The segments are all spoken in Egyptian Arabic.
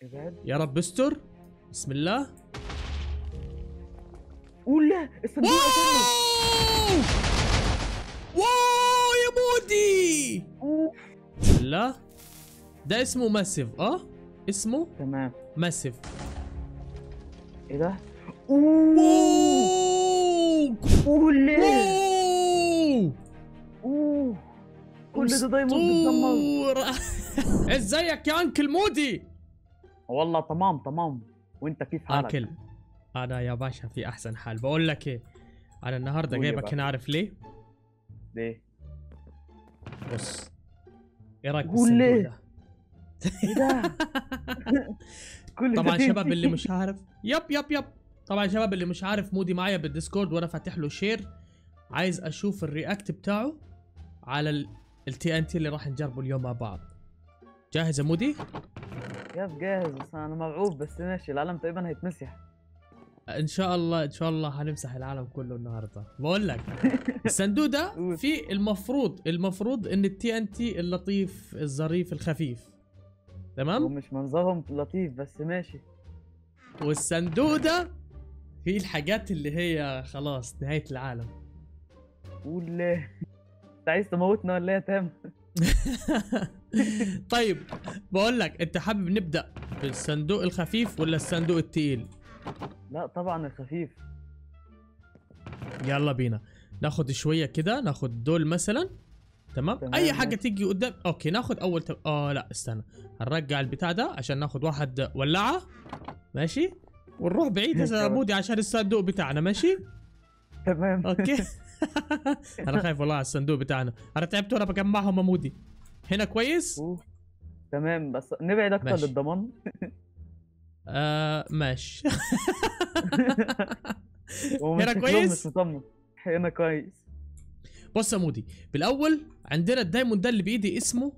ابعد يا رب استر بسم الله قول لا الصندوق قتلني. واو واو يا مودي أوف. بسم الله ده اسمه ماسيف اه اسمه تمام ماسيف ايه ده اوه واو قول لا واو اوه كل ده دايموند بتدمر أسطورة. ازيك يا انكل مودي والله تمام تمام وانت كيف حالك انكل انا يا باشا في احسن حال بقول لك ايه انا النهارده قول يا جايبك باشا. هنا عارف ليه ليه بص ايه رايك قول بالصندوق ليه؟ ده ايه ده كل ده طبعا فين؟ شباب اللي مش عارف يب يب يب طبعا شباب اللي مش عارف مودي معايا بالديسكورد وانا فاتح له شير عايز اشوف الرياكت بتاعه على التي ان تي اللي راح نجربه اليوم مع بعض جاهز يا مودي يا جاهز بس انا مرعوب بس ماشي العالم تقريبا هيتمسح ان شاء الله ان شاء الله هنمسح العالم كله النهارده بقول لك الصندوق ده قول. في المفروض المفروض ان التي ان تي اللطيف الظريف الخفيف هو تمام مش منظرهم لطيف بس ماشي والصندوق ده فيه الحاجات اللي هي خلاص نهايه العالم قول ليه انت عايز تموتنا ولا ايه يا تام طيب بقول لك انت حابب نبدا بالصندوق الخفيف ولا الصندوق التقيل لا طبعا الخفيف يلا بينا ناخد شويه كده ناخد دول مثلا تمام تمام، اي حاجه ماشي. تيجي قدام اوكي ناخد اول ت... اه لا استنى هنرجع البتاع ده عشان ناخد واحد ولعه ماشي ونروح بعيد يا تمام. مودي عشان الصندوق بتاعنا ماشي تمام اوكي انا خايف والله على الصندوق بتاعنا انا تعبت وانا بجمعهم يا مودي هنا كويس أوه. تمام بس نبعد اكتر ماشي. للضمان آه ماشي ومن هنا شكلهم كويس؟ مش مطمن هنا كويس بص يا مودي بالاول عندنا الدايموند ده اللي بايدي اسمه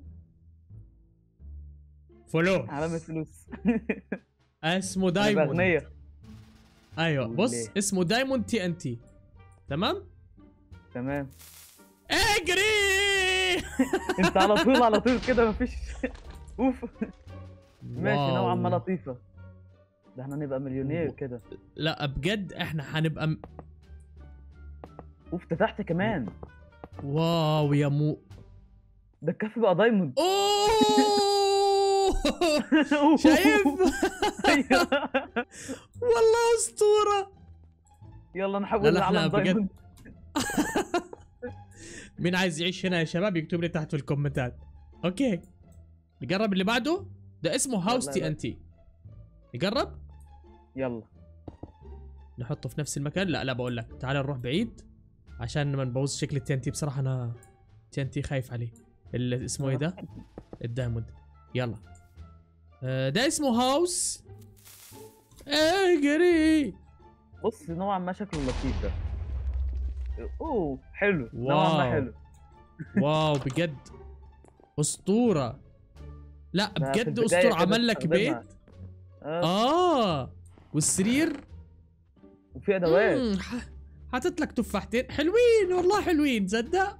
فلوس علامة فلوس اسمه أنا دايموند بأغنية ايوه قول بص ليه. اسمه دايموند تي ان تي تمام تمام اجري انت على طول على طول كده مفيش اوف ماشي نوعا ما واو. لطيفة ده احنا نبقى مليونير و- كده لا بجد احنا هنبقى م... اوف ده تحت كمان واو يا مو ده الكف بقى دايموند اوه شايف أيوه. والله اسطوره يلا لا، نحول لا، إحنا العالم بجد- دايموند مين عايز يعيش هنا يا شباب يكتب لي تحت في الكومنتات اوكي نقرب اللي بعده ده اسمه هاوس لا، تي لا. ان تي نقرب يلا نحطه في نفس المكان لا لا بقول لك تعال نروح بعيد عشان ما نبوظ شكل التي ان تي بصراحه انا تي ان تي خايف عليه اللي اسمه ايه ده الدايموند يلا آه، ده اسمه هاوس اجري بص نوعا ما شكله لطيف ده اوه حلو نوعا ما واو. حلو واو بجد اسطوره لا ده في بجد البداية اسطوره كده عمل لك تستخدمها. بيت آه. اه والسرير وفي ادوات مم، ح- حاطط لك تفاحتين حلوين والله حلوين صدق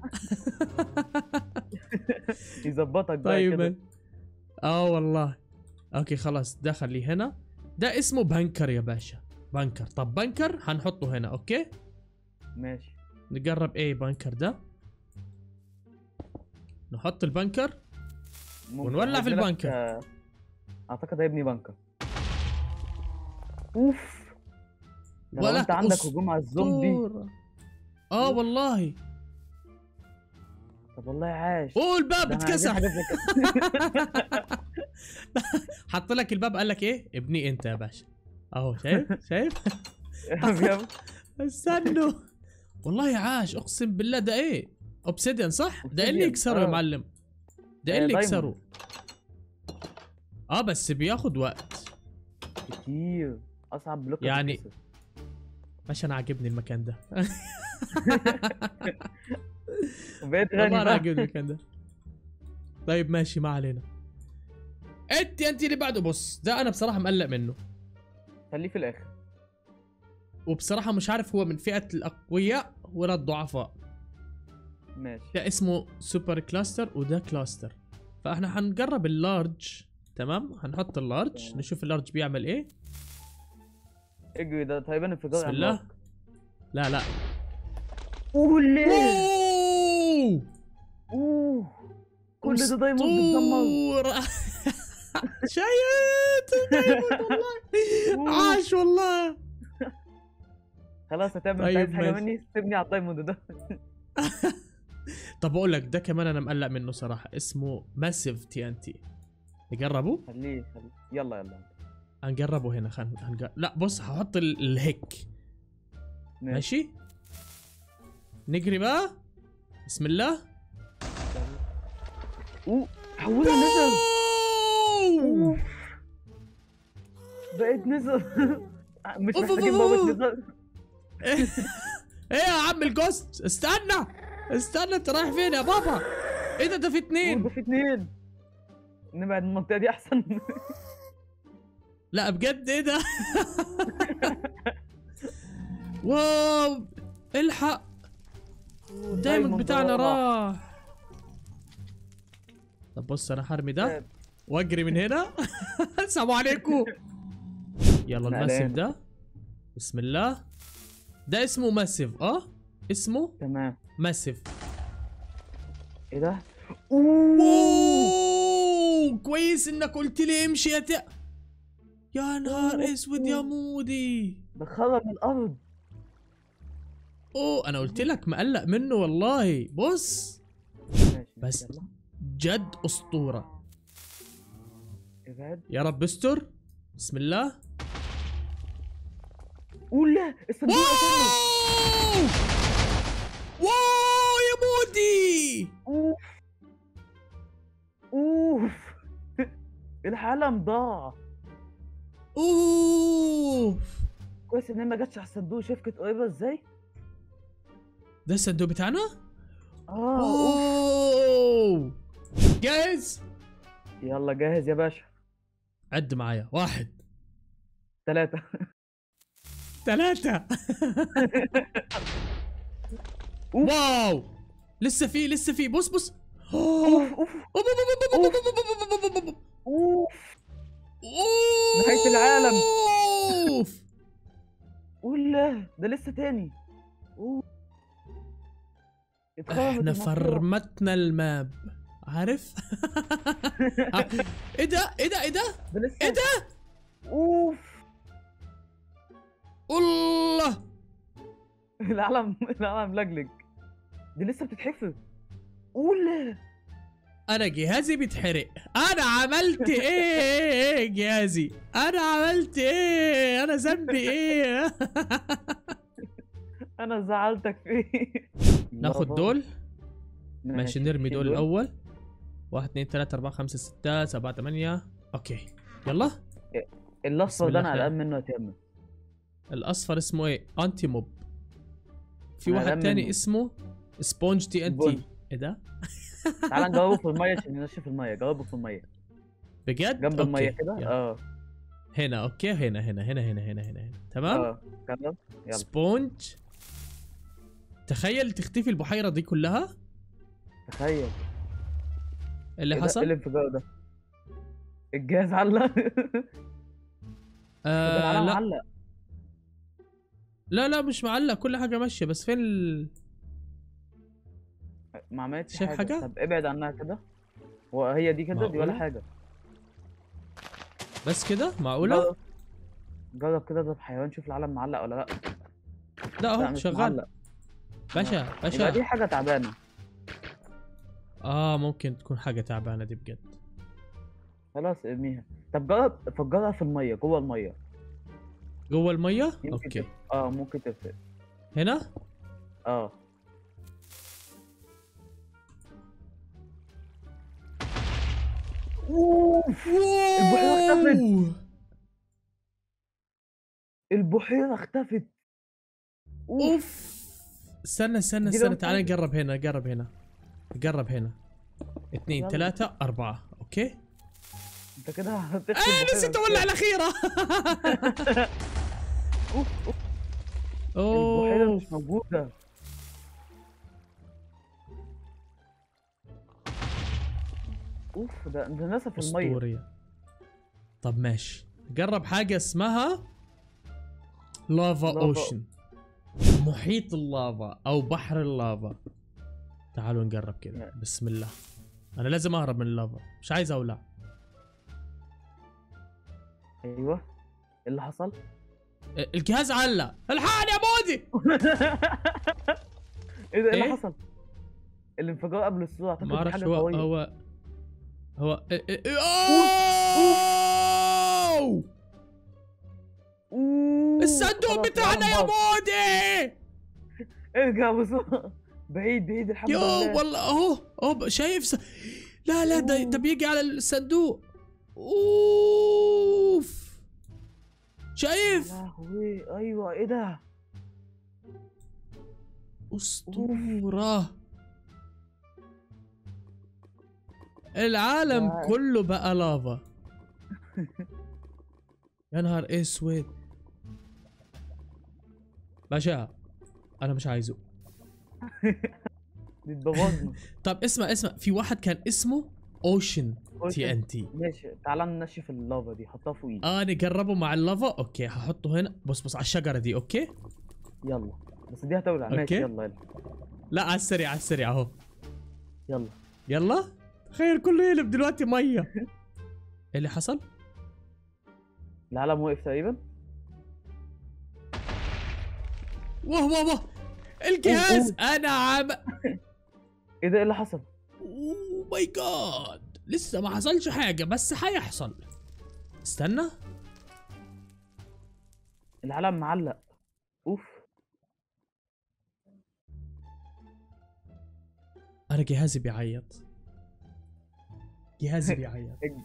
يظبطك بقى كده طيب اه والله اوكي خلاص ده خليه هنا ده اسمه بنكر يا باشا بنكر طب بنكر هنحطه هنا اوكي ماشي نقرب ايه بنكر ده نحط البنكر ممكن ونولع في هيدي لك، البنكر. آه، اعتقد هيبني بنكر اوف ده لو ولا انت عندك هجوم على الزومبي أسطورة. اه أوف. والله طب والله عاش اوه الباب ده أنا عايزين اتكسر حاجات زي كده. حط لك الباب قال لك ايه ابني انت يا باشا اهو شايف شايف يلا. استنوا والله عاش اقسم بالله ده ايه اوبسيديان صح ده إيه اللي Obsidian، يكسره يا آه. معلم ده آه، إيه اللي diamond. يكسره اه بس بياخد وقت كتير اصعب بلوك يعني- هتتكسر. عشان عاجبني المكان ده وبقيت والله غني انا بقى عاجبني المكان ده طيب ماشي ما علينا انت انت اللي بعده بص ده انا بصراحه مقلق منه خليه في الاخر وبصراحه مش عارف هو من فئه الاقوياء ولا الضعفاء ماشي ده اسمه سوبر كلاستر وده كلاستر فاحنا حنقرب اللارج تمام هنحط اللارج تمام. نشوف اللارج بيعمل ايه اجري ده تقريبا انفجار بسم الله عملاق. لا لا اوه ليه اوه اوه كل ده دايموند بتدمر أسطورة. شايت دايموند والله عاش والله خلاص هتعمل طيب، طيب عايز حاجه ماشي. مني سيبني على الدايموند ده طب اقول لك ده كمان انا مقلق منه صراحه اسمه ماسيف تي ان تي نجربه خليه خليه يلا يلا هنجربه هنا خل... هنج... لا بص هحط ال- الهيك ماشي نجري بقى بسم الله اوه حولها نزل أوه. أوف. بقيت نزل مش أوف، أوف، محتاجين أوف، بابا أوف. نزل ايه يا عم الجوست استنى استنى انت رايح فين يا بابا ايه ده ده في أوه، اتنين ده في اتنين نبعد من المنطقه دي احسن لا بجد ايه ده واو الحق الدايموند بتاعنا راح طب بص انا حرمي ده واجري من هنا السلام عليكم يلا أهلاً. الماسيف ده بسم الله ده اسمه ماسيف اه اسمه تمام ماسيف ايه ده اوه اوه كويس انك قلت لي امشي يا ت... يا نهار اسود يا مودي ده خرج من الارض اوه انا قلت لك مقلق منه والله بص ماشي بس. يلا جد اسطوره ابعد يا رب استر بسم الله قول لا الصندوق قفل. واو واو يا مودي اوف اوف العالم ضاع اوف كويس ان هي ما جاتش على الصندوق شفكت قريبه ازاي ده الصندوق بتاعنا اه أوف. اوه جاهز يلا جاهز يا باشا عد معايا واحد ثلاثة ثلاثة أوف. واو لسه في لسه في بص بص اوف اوف اوف نهاية العالم. اوف قول لا ده لسه تاني اوف اتخرمت احنا المنطقة. فرمتنا الماب عارف ايه ده ايه ده ايه ده ده لسه ايه ده اوف الله العالم العالم لجلج دي لسه بتتحفر قول لا انا جهازي بيتحرق انا عملت ايه جهازي انا عملت ايه انا ذنبي ايه انا زعلتك فيه ناخد يابا. دول ماشي نرمي شيل دول الاول واحد اثنين ثلاثة أربعة خمسة ستة سبعة ثمانية اوكي يلا الاصفر بسم ده الله انا الرحمن. قلقان منه يا تامر الاصفر اسمه ايه انتي موب في أنا واحد قلقان تاني منه. اسمه سبونج تي ان سبونج. تي ايه ده تعال نجربه في الميه عشان ننشف الميه جربه في الميه بجد جنب الميه أوكي. كده يلا. اه هنا اوكي هنا هنا هنا هنا هنا هنا, هنا. تمام اه جرب يلا سبونج تخيل تختفي البحيرة دي كلها تخيل اللي إيه ده؟ إيه حصل الانفجار ده الجهاز علق آه العالم لا علق لا لا مش معلق كل حاجة ماشية بس فين ال... ما عملتش شايف حاجه حاجة؟ طب ابعد عنها كده وهي دي كده دي ولا معقولة؟ حاجه بس كده معقولة جرب- جرب كده ده حيوان شوف العالم معلق ولا لا لا لا اهو مش شغال معلق باشا يبقى باشا دي حاجه تعبانه اه ممكن تكون حاجة تعبانة دي بجد خلاص ارميها طب جرب فجرها في الميه جوه الميه جوه المية يمكن اوكي تف- اه ممكن تفرق هنا اه اوف البحيرة اختفت. البحيره اختفت اوف اوف استنى استنى دي استنى لو تعال حاجة. نقرب هنا قرب هنا قرب هنا اثنين يلا. ثلاثة أربعة اوكي انت كده هتخفي آه البحيرة نسيت مش اولع كده. الأخيرة اوف اوف البحيره اوه مش موجوده اوف ده ده ناسا في الميه أسطورية طب ماشي جرب حاجة اسمها لافا لافا. اوشن محيط اللافا او بحر اللافا تعالوا نقرب كذا نعم. بسم الله انا لازم اهرب من اللافا مش عايز اولع ايوه ايه اللي حصل؟ إيه، الجهاز علق الحقني يا مودي ايه ده ايه اللي إيه؟ حصل؟ الانفجار قبل الصوت اعتقد ما دي اعرفش حاجه هو قويه هو هو إيه إيه إيه أوه! أوه، الصندوق خلاص بتاعنا يا العالم باظ. مودي ارجع بسرعه بعيد بعيد الحمد يو لله والله اهو اهو شايف س... لا لا ده ده بيجي على الصندوق اوف شايف يا لهوي ايوه ايه ده؟ اسطوره العالم ده- كله بقى لافا يا نهار اسود باشا انا مش عايزه دي اتبوظنا طب اسمع اسمع في واحد كان اسمه اوشن تي ان تي ماشي تعالى ننشف اللافا دي حطها فوقي اه نقربه مع اللافا اوكي هحطه هنا بص بص على الشجره دي اوكي يلا بس دي هتولع ماشي أوكي. يلا يلا لا على السريع على السريع اهو يلا يلا تخيل كله يقلب دلوقتي ميه ايه اللي حصل العالم وقف تقريبا واه واه واه الجهاز انا عم ايه ده ايه اللي حصل؟ اوه ماي جاد لسه ما حصلش حاجه بس هيحصل استنى العالم معلق اوف انا جهازي بيعيط جهازي بيعيط إج-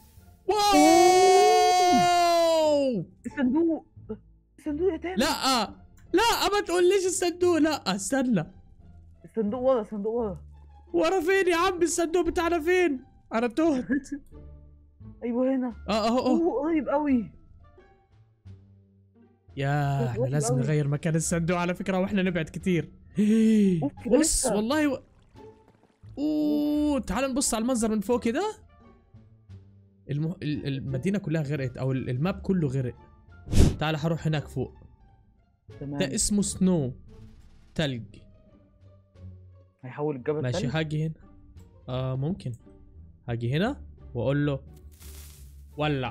واو الصندوق الصندوق يا تامر لا لا ما تقوليش الصندوق لا استنى الصندوق ورا الصندوق ورا ورا فين يا عم الصندوق بتاعنا فين انا تهت ايوه هنا اه اهو اهو اوه قريب قوي يا بس احنا وحش لازم أوي. نغير مكان الصندوق على فكره واحنا نبعد كتير أوف، ده بص لسه. والله و... اوه تعال نبص على المنظر من فوق كده الم... ال- المدينه كلها غرقت او ال- الماب كله غرق تعال هروح هناك فوق تمام ده اسمه سنو تلج هيحول الجبل ماشي تاني هاجي هنا اه ممكن هاجي هنا واقول له ولع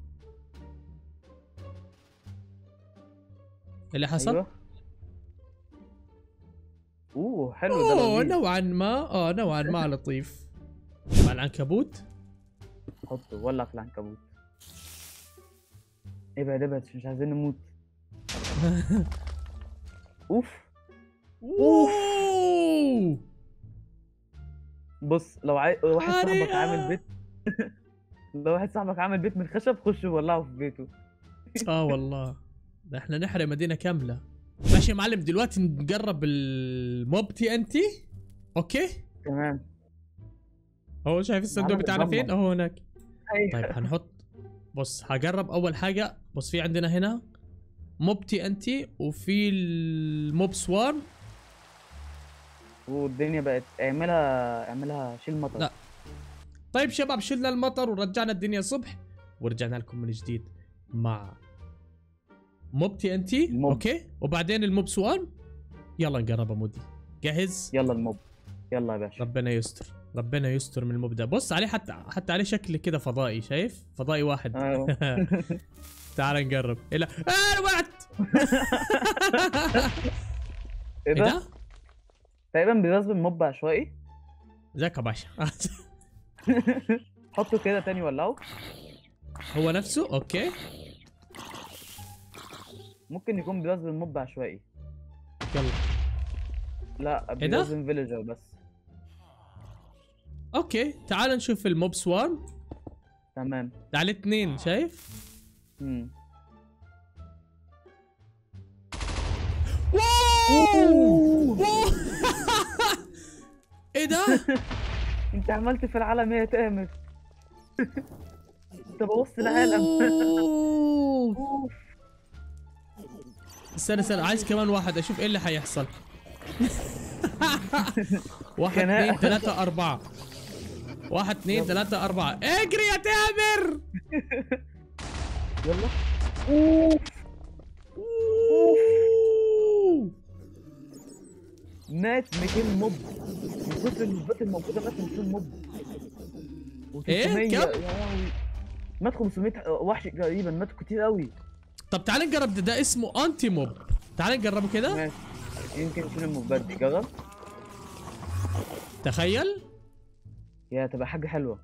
اللي حصل أيوة. اوه حلو ده اوه لذيذ. نوعا ما اه نوعا ما لطيف مع العنكبوت حطه ولع في العنكبوت ابعد ابعد مش عايزين نموت اوف اوه بص لو عاي... واحد صاحبك حريقة. عامل بيت لو واحد صاحبك عامل بيت من خشب خش ولعه في بيته اه والله ده احنا نحرق مدينه كامله ماشي يا معلم دلوقتي نقرب الموب تي ان تي اوكي تمام هو شايف الصندوق معلم بتاعنا فين اتدمر. اهو هناك أيوة. طيب هنحط بص هجرب اول حاجه بص في عندنا هنا موب تي ان تي وفي الموب سوارم والدنيا بقت اعملها اعملها شيل مطر لا. طيب شباب شلنا المطر ورجعنا الدنيا صبح ورجعنا لكم من جديد مع موب تي ان تي الموب. اوكي وبعدين الموب سوارم يلا نقرب يا مودي جاهز يلا الموب يلا يا باشا ربنا يستر ربنا يستر من الموب ده بص عليه حتى حتى عليه شكل كده فضائي شايف فضائي واحد أيوة. تعال نقرب إيه لا آه وقعت ايه ايه ده؟ ده؟ تقريبا بينزل الموب عشوائي ازيك يا باشا حطه كده تاني ولعه هو نفسه اوكي ممكن يكون بينزل الموب عشوائي يلا لا إيه ده؟ بينزل فيليجر بس اوكي تعال نشوف الموب سوارم تمام ده عليه اثنين شايف؟ مم. واو واو. ايه ده؟ انت عملت في العالم ايه يا تامر انت بوظت العالم أوه. أوف. استنى استنى عايز كمان واحد اشوف ايه اللي حيحصل واحد خناقة. اثنين ثلاثة أربعة واحد اثنين ثلاثة أربعة اجري يا تامر يلا اوف أوه. مات 200 موب من كتر الموبات الموجوده مات 200 موب إيه؟ و300 كم؟ يا لهوي. مات 500 وحش تقريبا ماتوا كتير قوي طب تعال نجرب ده, ده اسمه انتي موب تعال نجربه كده ماشي يمكن نشيل الموبات دي جرب تخيل يا تبقى حاجه حلوه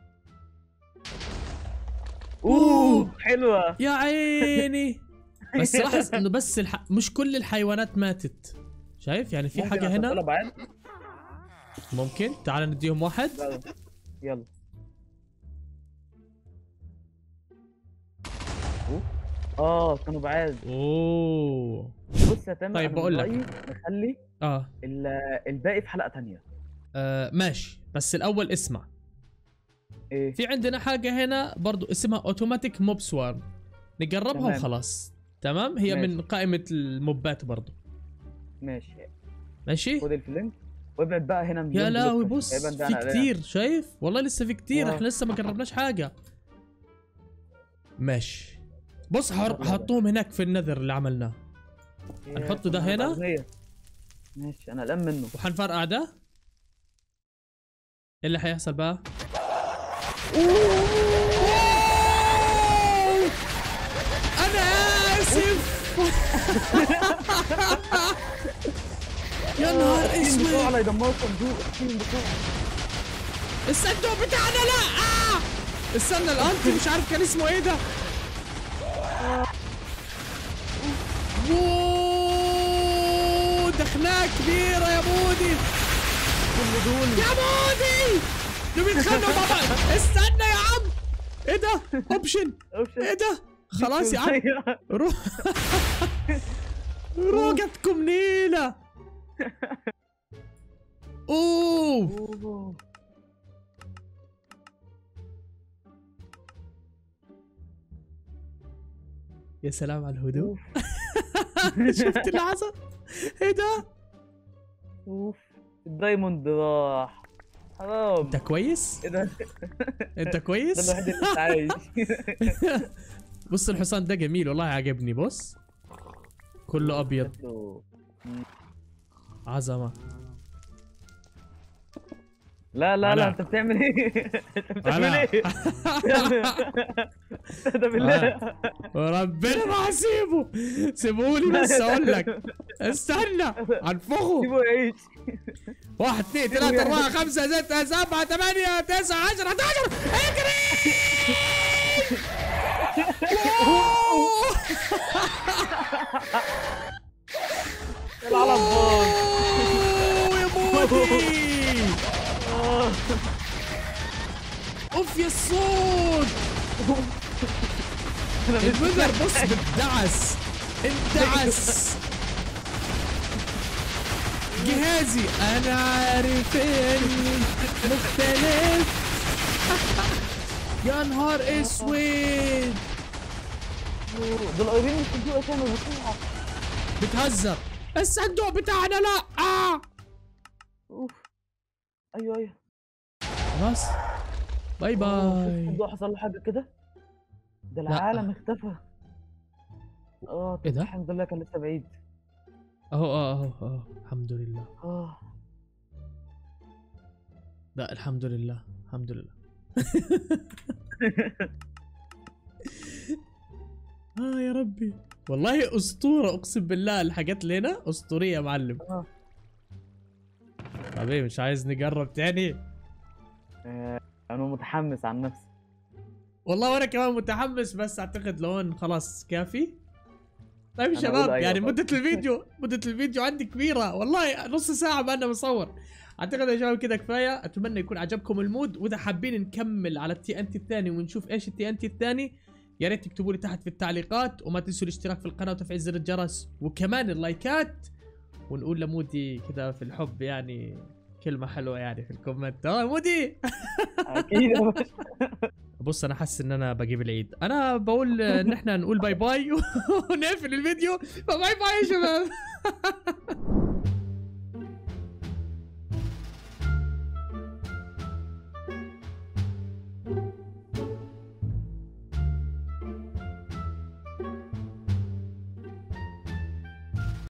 أوه. اوه حلوه يا عيني بس لاحظ انه بس الح... مش كل الحيوانات ماتت شايف يعني في ممكن حاجه أحط هنا لها بعد؟ ممكن تعال نديهم واحد جرب. يلا أوه. اه كانوا بعاد اوه بص يا تامر طيب، أنا بقول من لك. رأيي نخلي اه, ال- الباقي في حلقه تانية آه ماشي بس الاول اسمع ايه في عندنا حاجه هنا برضو اسمها اوتوماتيك موب سوارم نجربها تمام. وخلاص تمام هي من ماشي. قائمه الموبات برضو ماشي ماشي خد الفلينك وابعد بقى هنا يا مليون لاوي بلوك. بص تقريباً ده في أنا قلقان. كتير شايف والله لسه في كتير واو. احنا لسه ما جربناش حاجه ماشي بص لا، لا. هحط- هحطهم هناك في النذر اللي عملناه يا هنحط ده طب هنا؟ أغنية. ماشي انا قلقان منه وحنفرقع ده ايه اللي حيحصل بقى انا اسف يا نهار التيم اسود بتوعنا يدمروا الصندوق التيم بتوعنا الصندوق بتاعنا لا آه! استنى الانتي مش عارف كان اسمه ايه ده واو دخناه كبيرة يا مودي كل دول يا مودي دول بيتخانقوا مع بعض استنى يا عم ايه ده اوبشن أوبشن. ايه ده خلاص يا عم روح روقتكم نيلة اوه أوه. يا سلام على الهدوء أوف. شفت اللي حصل ايه ده اوف الدايموند راح حرام انت كويس ايه ده انت ده كويس الوحيد اللي لسه عايش بص الحصان ده جميل والله عجبني بص كله ابيض شكله- عظمه لا لا لا علاء. انت بتعمل ايه؟ انت بتعمل علاء. ايه؟ ده بالله وربنا ما هسيبه سيبولي بس اقول لك استنى هنفخه سيبه يعيش واحد اثنين ثلاثة أربعة خمسة ستة سبعة ثمانية تسعة عشرة 11 اجري أوه. العالم باظ أوه يا مودي اوف يا الصوت انا مش المذر بص بتدعس اندعس جهازي انا عارف اني مختلف يا نهار اسود دول قريبين من الصندوق كانوا بسرعه بتهزر الصندوق بتاعنا لا آه. اوف ايوه ايوه خلاص باي باي الصندوق حصل له حاجه كده ده العالم اختفى اه طب إيه ده؟ الحمد لله كان لسه بعيد اهو اه اهو اهو الحمد لله اه لا الحمد لله الحمد لله اه يا ربي والله اسطوره اقسم بالله الحاجات اللي هنا اسطوريه يا معلم آه. حبيبي مش عايز نقرب تاني آه، انا متحمس عن نفسي والله وانا كمان متحمس بس اعتقد لون خلاص كافي طيب يا أنا شباب أقول أيوة يعني طبعا. مدة الفيديو مدة الفيديو عندي كبيرة والله نص ساعة ما انا مصور اعتقد يا شباب كده كفاية اتمنى يكون عجبكم المود واذا حابين نكمل على التي ان تي الثاني ونشوف ايش التي ان تي الثاني يا ريت تكتبوا لي تحت في التعليقات وما تنسوا الاشتراك في القناة وتفعيل زر الجرس وكمان اللايكات ونقول لمودي كذا في الحب يعني كلمة حلوة يعني في الكومنت اه مودي اكيد يا باشا بص انا حاسس ان انا بجيب العيد انا بقول ان احنا نقول باي باي ونقفل الفيديو فباي باي يا شباب